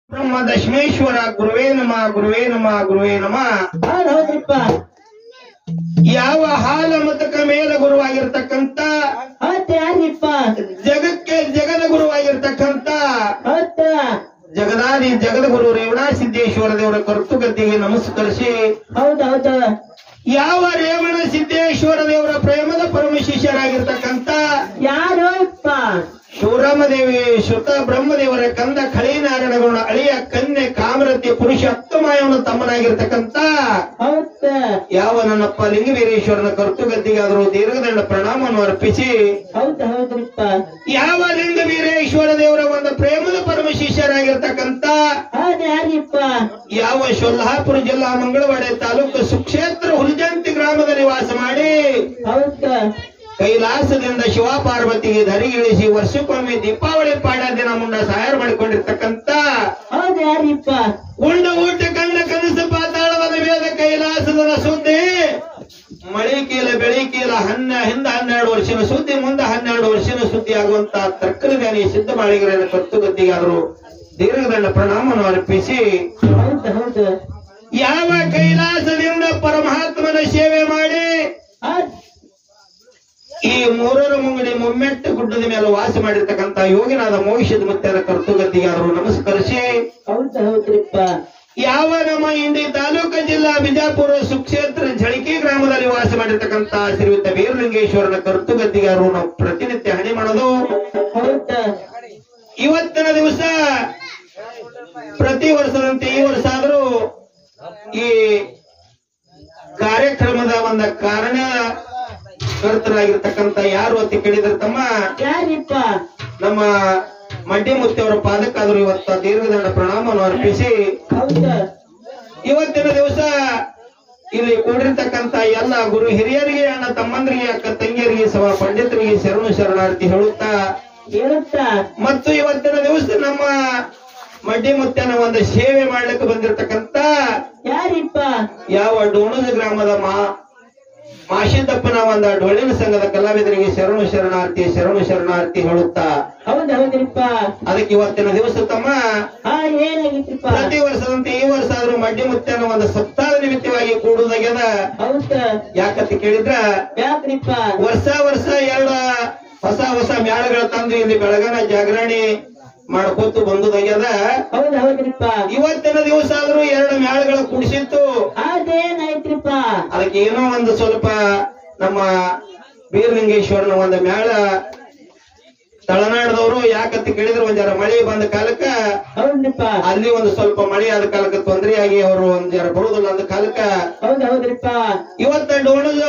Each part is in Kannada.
ಬ್ರಹ್ಮ ದಶಮೇಶ್ವರ ಗುರುವೇ ನಮ ಗುರುವೇ ನಮ ಗುರುವೇ ನಮ ಹೌದ್ ಹೌದ್ರಿಪ್ಪ ಯಾವ ಹಾಲ ಮತಕ ಮೇಲ ಗುರುವಾಗಿರ್ತಕ್ಕಂತ ಹೌದ್ ಯಾರಿಪ್ಪ ಜಗಕ್ಕೆ ಜಗದ ಗುರುವಾಗಿರ್ತಕ್ಕಂತ ಹೌದ ಜಗದಾದಿ ಜಗದ ಗುರು ರೇವಣ ಸಿದ್ದೇಶ್ವರ ದೇವರ ಕರ್ತುಗದ್ದಿಗೆ ನಮಸ್ಕರಿಸಿ ಹೌದ್ ಹೌದು ಯಾವ ರೇವಣ ಸಿದ್ದೇಶ್ವರ ದೇವರ ಪ್ರೇಮದ ಪರಮ ಶಿಷ್ಯರಾಗಿರ್ತಕ್ಕಂತ ಯಾರು ಇಪ್ಪ ಶಿವರಾಮದೇವಿ ಶ್ರುತ ಬ್ರಹ್ಮದೇವರ ಕಂದ ಖಳೀನಾರಾಯಣಗೌಡ ಅಳಿಯ ಕನ್ಯೆ ಕಾಮರತಿ ಪುರುಷ ಅತ್ತಮಾಯವನ ತಮ್ಮನಾಗಿರ್ತಕ್ಕಂತ ಹೌದ ಯಾವ ನನ್ನಪ್ಪ ಲಿಂಗವೀರೇಶ್ವರನ ಕರ್ತುಗದ್ದಿಗಾದರೂ ದೀರ್ಘದಂಡ ಪ್ರಣಾಮವನ್ನು ಅರ್ಪಿಸಿ ಹೌದ್ ಹೌದ್ರಿಪ್ಪ ಯಾವ ಲಿಂಗವೀರೇಶ್ವರ ದೇವರ ಒಂದು ಪ್ರೇಮದ ಪರಮ ಶಿಷ್ಯರಾಗಿರ್ತಕ್ಕಂತ ಹೌದ್ ಯಾರಿಪ್ಪ ಯಾವ ಶೊಲ್ಹಾಪುರ ಜಿಲ್ಲಾ ಮಂಗಳವಾಡೆ ತಾಲೂಕು ಸುಕ್ಷೇತ್ರ ಹುಲ್ಜಂತಿ ಗ್ರಾಮದಲ್ಲಿ ವಾಸ ಮಾಡಿ ಹೌದ ಕೈಲಾಸದಿಂದ ಶಿವ ಪಾರ್ವತಿಗೆ ಧರಿಗಿಳಿಸಿ ವರ್ಷಕ್ಕೊಮ್ಮೆ ದೀಪಾವಳಿ ಪಾಡ ದಿನ ಮುಂಡ ಸಹಾಯ ಮಾಡಿಕೊಂಡಿರ್ತಕ್ಕಂತ ಹೌದ್ ಯಾರಿಪ್ಪ ಉಂಡ ಊಟ ಕಂಡ ಕನಸು ಪಾತಾಳವಾದ ವೇದ ಕೈಲಾಸದ ಸುದ್ದಿ ಮಳಿ ಕೀಲ ಬೆಳಿ ಕೀಲ ಹನ್ನ ಹಿಂದ ಹನ್ನೆರಡು ವರ್ಷದ ಸುದ್ದಿ ಮುಂದೆ ಹನ್ನೆರಡು ವರ್ಷದ ಸುದ್ದಿ ಆಗುವಂತ ತಕ್ಕಲಗಾನಿ ಸಿದ್ಧ ಮಾಳಿಗರನ್ನ ಕರ್ತುಗದ್ದಿಗಾದರು ದೀರ್ಘದಂಡ ಪ್ರಣಾಮವನ್ನು ಅರ್ಪಿಸಿ ಹೌದ್ ಹೌದು ಯಾವ ಕೈಲಾಸದಿಂದ ಪರಮಾತ್ಮನ ಸೇವೆ ಮಾಡಿ ಹೌದ್ ಈ ಮೂರರ ಮುಂಗಡಿ ಮುಮ್ಮೆಟ್ಟು ಗುಡ್ಡದ ಮೇಲೆ ವಾಸ ಮಾಡಿರ್ತಕ್ಕಂತ ಯೋಗಿನಾದ ಮೋಹಿಷದ ಮುತ್ತರ ಕರ್ತುಗದ್ದಿಗಾದರು ನಮಸ್ಕರಿಸಿ ಹೌದ್ ಹೌದ್ರಿಪ್ಪ ಯಾವ ನಮ್ಮ ಇಂಡಿ ತಾಲೂಕು ಜಿಲ್ಲಾ ಬಿಜಾಪುರ ಸುಕ್ಷೇತ್ರ ಝಳಕಿ ಗ್ರಾಮದಲ್ಲಿ ವಾಸ ಮಾಡಿರ್ತಕ್ಕಂತ ಶ್ರೀಯುತ ವೀರಲಿಂಗೇಶ್ವರನ ಕರ್ತುಗದ್ದಿಗಾರು ನಾವು ಪ್ರತಿನಿತ್ಯ ಹಣಿ ಮಾಡೋದು ಹೌದ ಇವತ್ತಿನ ದಿವಸ ಪ್ರತಿ ವರ್ಷದಂತೆ ಈ ವರ್ಷ ಆದರೂ ಈ ಕಾರ್ಯಕ್ರಮದ ಒಂದು ಕಾರಣ ಕರ್ತರಾಗಿರ್ತಕ್ಕಂತ ಯಾರು ಅತಿ ಕೇಳಿದ್ರೆ ತಮ್ಮ ಯಾರಿಪ್ಪ ನಮ್ಮ ಮಡ್ಡಿ ಮುತ್ತಿಯವರ ಪಾದಕ್ಕಾದರೂ ಇವತ್ತ ದೀರ್ಘದಂಡ ಪ್ರಣಾಮವನ್ನು ಅರ್ಪಿಸಿ ಹೌದ ಇವತ್ತಿನ ದಿವಸ ಇಲ್ಲಿ ಕೂಡಿರ್ತಕ್ಕಂತ ಎಲ್ಲ ಗುರು ಹಿರಿಯರಿಗೆ ಅಣ್ಣ ತಮ್ಮಂದರಿಗೆ ಅಕ್ಕ ತಂಗಿಯರಿಗೆ ಸಹ ಪಂಡಿತರಿಗೆ ಶರಣು ಶರಣಾರ್ಥಿ ಹೇಳುತ್ತಾ ಹೇಳುತ್ತಾ ಮತ್ತು ಇವತ್ತಿನ ದಿವಸ ನಮ್ಮ ಮಡ್ಡಿ ಮುತ್ತನ ಒಂದು ಸೇವೆ ಮಾಡ್ಲಿಕ್ಕೆ ಬಂದಿರತಕ್ಕಂತ ಯಾರಿಪ್ಪ ಯಾವ ಡೋಣದ ಗ್ರಾಮದ ಮಾ ಮಾಶಿದ್ದಪ್ಪನ ಒಂದು ಡೊಳ್ಳಿನ ಸಂಘದ ಕಲಾವಿದರಿಗೆ ಶರಣು ಶರಣಾರ್ಥಿ ಶರಣು ಶರಣಾರ್ಥಿ ಹೇಳುತ್ತಾ ಹೌದ್ ಹೌದ್ರಿಪ್ಪ ಅದಕ್ಕೆ ಇವತ್ತಿನ ದಿವಸ ತಮ್ಮ ಹಾ ಏನಾಗಿತ್ರಿಪ್ಪ ಪ್ರತಿ ವರ್ಷದಂತೆ ಈ ವರ್ಷ ಆದ್ರೂ ಮಡ್ಡಿ ಮುತ್ತನ ಒಂದು ಸಪ್ತಾಹ ನಿಮಿತ್ತವಾಗಿ ಕೂಡುವುದಾಗ್ಯದ ಹೌದ ಯಾಕಂತ ಕೇಳಿದ್ರ ಯಾಕ್ರಿಪ್ಪ ವರ್ಷ ವರ್ಷ ಎರಡು ಹೊಸ ಹೊಸ ಮ್ಯಾಳಗಳ ತಂದು ಇಲ್ಲಿ ಬೆಳಗನ ಜಾಗರಣಿ ಮಾಡ್ಕೋತು ಬಂದುದಾಗ್ಯದ ಹೌದ್ ಹೌದ್ರಿಪ್ಪ ಇವತ್ತಿನ ದಿವಸ ಆದ್ರೂ ಎರಡು ಮ್ಯಾಳಗಳ ಕುಡಿಸಿತ್ತು ಅದೇನಾಯ್ತ್ರಿಪ್ಪ ಅದಕ್ಕೆ ಏನೋ ಒಂದು ಸ್ವಲ್ಪ ನಮ್ಮ ಬೀರಲಿಂಗೇಶ್ವರನ ಒಂದು ಮ್ಯಾಳ ತಳನಾಡದವರು ಯಾಕಂತ ಕೇಳಿದ್ರೆ ಒಂದ್ ಜರ ಮಳೆ ಬಂದ ಕಾಲಕ್ಕ ಹೌದ್ರಿಪ್ಪ ಅಲ್ಲಿ ಒಂದು ಸ್ವಲ್ಪ ಮಳೆ ಆದ ಕಾಲಕ್ಕೆ ತೊಂದರೆಯಾಗಿ ಅವರು ಒಂದ್ ಜರ ಬರುವುದಿಲ್ಲ ಅಂದ ಕಾಲಕ್ಕ ಹೌದ್ ಹೌದ್ರಿಪ್ಪ ಇವತ್ತ ಡೋಣದ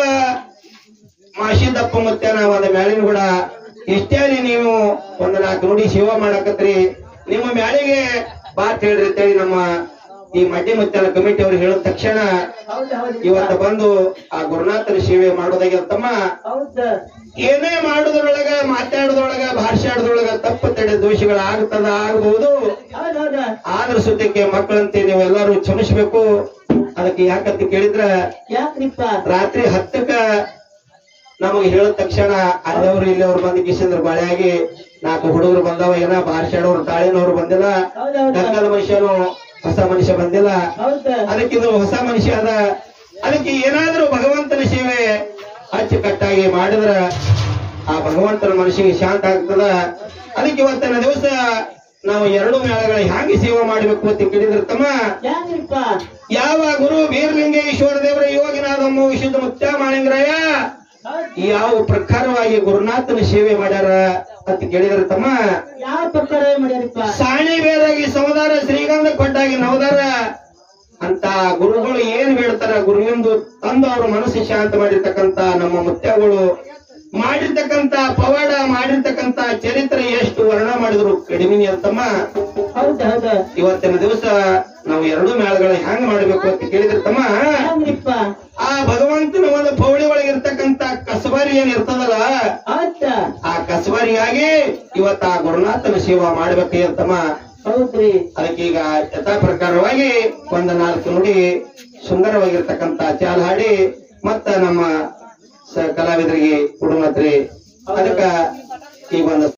ಮಾಶಿದಪ್ಪ ಮತ್ತೆ ಒಂದು ಮ್ಯಾಳಿನ ಕೂಡ ಇಷ್ಟೇ ರೀ ನೀವು ಒಂದ್ ನಾಲ್ಕು ನುಡಿ ಸೇವಾ ಮಾಡಕತ್ರಿ ನಿಮ್ಮ ಮ್ಯಾಳಿಗೆ ಬಾತ್ ಹೇಳ್ರಿ ಅಂತೇಳಿ ನಮ್ಮ ಈ ಮಡ್ಡಿ ಮುತ್ತನ ಕಮಿಟಿ ಅವರು ಹೇಳಿದ ತಕ್ಷಣ ಹೌದ್ ಹೌದ್ರಿಪ್ಪ ಇವತ್ತ ಬಂದು ಆ ಗುರುನಾಥನ ಸೇವೆ ಮಾಡೋದಾಗ್ಯ ತಮ್ಮ ಹೌದ್ ಏನೇ ಮಾಡೋದ್ರೊಳಗ ಮಾತಾಡೋದ್ರೊಳಗ ಭಾಷಾಡೋದ್ರೊಳಗ ತಪ್ಪು ತಡೆ ದೋಷಗಳ ಆಗ್ತದ ಆಗಬಹುದು ಹೌದ್ ಹೌದ ಆದ್ರ ಸುತ್ತಕ್ಕೆ ಮಕ್ಕಳಂತೆ ನೀವೆಲ್ಲರೂ ಕ್ಷಮಿಸ್ಬೇಕು ಅದಕ್ಕೆ ಯಾಕಂತ ಕೇಳಿದ್ರ ಯಾಕ್ರಿಪ್ಪ ರಾತ್ರಿ ಹತ್ತಕ್ಕ ನಮಗೆ ಹೇಳಿದ ತಕ್ಷಣ ಅಲ್ಲವರು ಇಲ್ಲವ್ರು ಬಂದು ಕಿಶಂದ್ರ ಬಾಳೆಯಾಗಿ ನಾಲ್ಕು ಹುಡುಗರು ಬಂದವ ಏನ ಬಾರ್ಸಾಡೋರು ತಾಳಿನವ್ರು ಬಂದಿಲ್ಲ ಹೌದ್ ಹೌದ ಗಂಗದ ಮನುಷ್ಯನು ಹೊಸ ಮನುಷ್ಯ ಬಂದಿಲ್ಲ ಹೌದ ಅದಕ್ಕೆ ಇದು ಹೊಸ ಮನುಷ್ಯ ಅದ ಅದಕ್ಕೆ ಏನಾದ್ರೂ ಭಗವಂತನ ಸೇವೆ ಅಚ್ಚುಕಟ್ಟಾಗಿ ಮಾಡಿದ್ರ ಆ ಭಗವಂತನ ಮನಸ್ಸಿಗೆ ಶಾಂತ ಆಗ್ತದ ಅದಕ್ಕೆ ಇವತ್ತಿನ ದಿವಸ ನಾವು ಎರಡು ಮೇಳಗಳ ಹ್ಯಾಂಗೆ ಸೇವೆ ಮಾಡಬೇಕು ಅಂತ ಕೇಳಿದ್ರೆ ತಮ್ಮ ಯಾಕ್ರಿಪ್ಪ ಯಾವ ಗುರು ವೀರಲಿಂಗೇಶ್ವರ ದೇವರ ಯೋಗಿನಾದಮ್ಮ ವಿಶುದ್ಧ ಮುತ್ಯ ಮಾಳಿಂಗರಾಯ ಹೌದ್ ಯಾವ ಪ್ರಕಾರವಾಗಿ ಗುರುನಾಥನ ಸೇವೆ ಮಾಡ್ಯಾರ ಅಂತ ಕೇಳಿದ್ರೆ ತಮ್ಮ ಯಾವ ಪ್ರಕಾರ ಮಾಡ್ಯಾರಿಪ್ಪ ಸಾಣಿ ಬೇರಾಗಿ ಸಮುದಾರ ಶ್ರೀಗಂಧ ಕೊಟ್ಟಾಗಿ ನವದಾರ ಅಂತ ಗುರುಗಳು ಏನ್ ಹೇಳ್ತಾರ ಗುರುವಿಂದು ತಂದು ಅವ್ರ ಮನಸ್ಸು ಶಾಂತ ಮಾಡಿರ್ತಕ್ಕಂತ ನಮ್ಮ ಮುತ್ಯಗಳು ಮಾಡಿರ್ತಕ್ಕಂತ ಪವಾಡ ಮಾಡಿರ್ತಕ್ಕಂತ ಚರಿತ್ರೆ ಎಷ್ಟು ವರ್ಣ ಮಾಡಿದ್ರು ಕಡಿಮೆ ಅಂತಮ್ಮ ಹೌದ್ ಹೌದ ಇವತ್ತಿನ ದಿವಸ ನಾವು ಎರಡು ಮೇಳಗಳ ಹ್ಯಾಂಗ ಮಾಡ್ಬೇಕು ಅಂತ ಕೇಳಿದ್ರೆ ತಮ್ಮ ಯಾಕ್ರಿಪ್ಪ ಆ ಭಗವಂತನ ಒಂದು ಪೌಳಿ ಒಳಗಿರ್ತಕ್ಕಂತ ಕಸಬಾರಿ ಏನ್ ಇರ್ತದಲ್ಲ ಹೌದ ಆ ಕಸಬಾರಿಯಾಗಿ ಇವತ್ತ ಆ ಗುರುನಾಥನ ಸೇವಾ ಮಾಡ್ಬೇಕು ಅಂತಮ್ಮ ಹೌದ್ರಿ ಅದಕ್ಕೆ ಈಗ ಯಥಾ ಪ್ರಕಾರವಾಗಿ ಒಂದು ನಾಲ್ಕು ನುಡಿ ಸುಂದರವಾಗಿರ್ತಕ್ಕಂತ ಚಾಲ ಹಾಡಿ ಮತ್ತ ನಮ್ಮ ಸ- ಕಲಾವಿದರಿಗೆ ಕೊಡುಮತ್ರಿ ಅದಕ್ಕ ಈಗ ಒಂದು